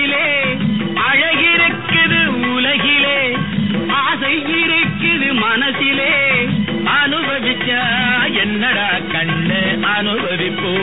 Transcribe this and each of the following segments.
அழகிலே அழகிருக்குது உலகிலே ஆசை இருக்குது மனசிலே அனுபவிச்சா என்னடா கண்ணு அனுபவிப்போ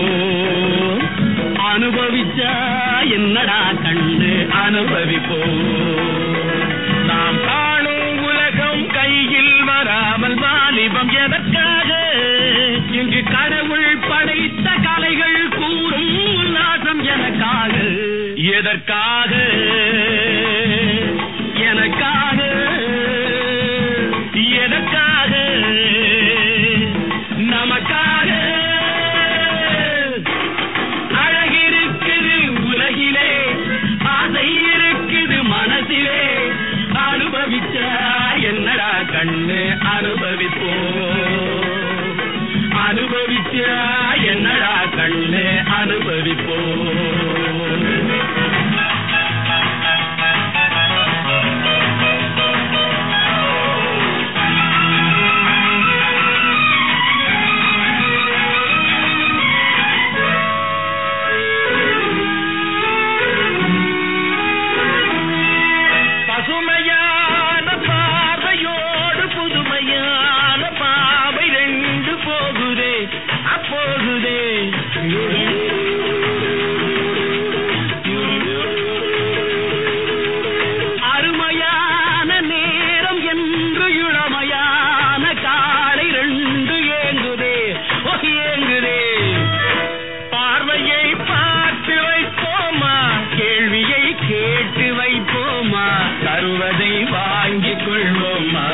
அனுபவிச்சா என்னடா கண்ணு அனுபவிப்போ நாம் காணும் உலகம் கையில் வராமல் வாலிபம் எதற்காக இங்கு கடவுள் படைத்த கலைகள் கூறும் உல்லாசம் எனக்காக எதற்காக எனக்காக எதற்காக நமக்காக அழகிருக்குது உலகிலே ஆசை இருக்குது மனசிலே அனுபவிச்சா என்னடா கண்ணு அனுபவிப்போ அனுபவிச்சா என்னடா கண்ணு அனுபவிப்போ பசுமையான பார்வையோடு புதுமையான பாவை ரெண்டு போகுதே அப்போகுதே அருமையான நேரம் என்று இளமையான காலை ரெண்டு ஏங்குதே ஓ ஏங்குதே பார்வையை பார்த்து வைப்போமா கேள்வியை கேட்டு வைப்போமா தருவதை வாங்கிக் கொள்வோமா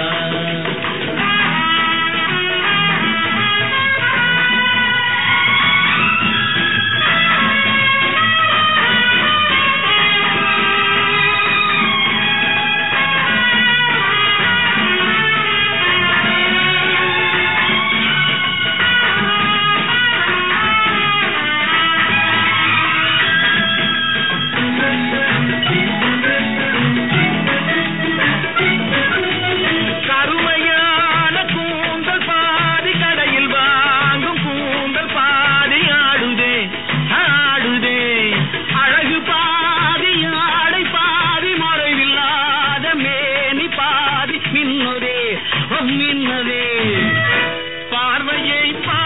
கருமையான கூந்தல் பாதி கடையில் வாங்கும் கூந்தல் பாதி ஆடுதே ஆடுதே அழகு பாதி ஆடை பாதி முறைவில்லாத மேனி பாதி மின்னுதே ஓ மின்னதே பார்வையை பா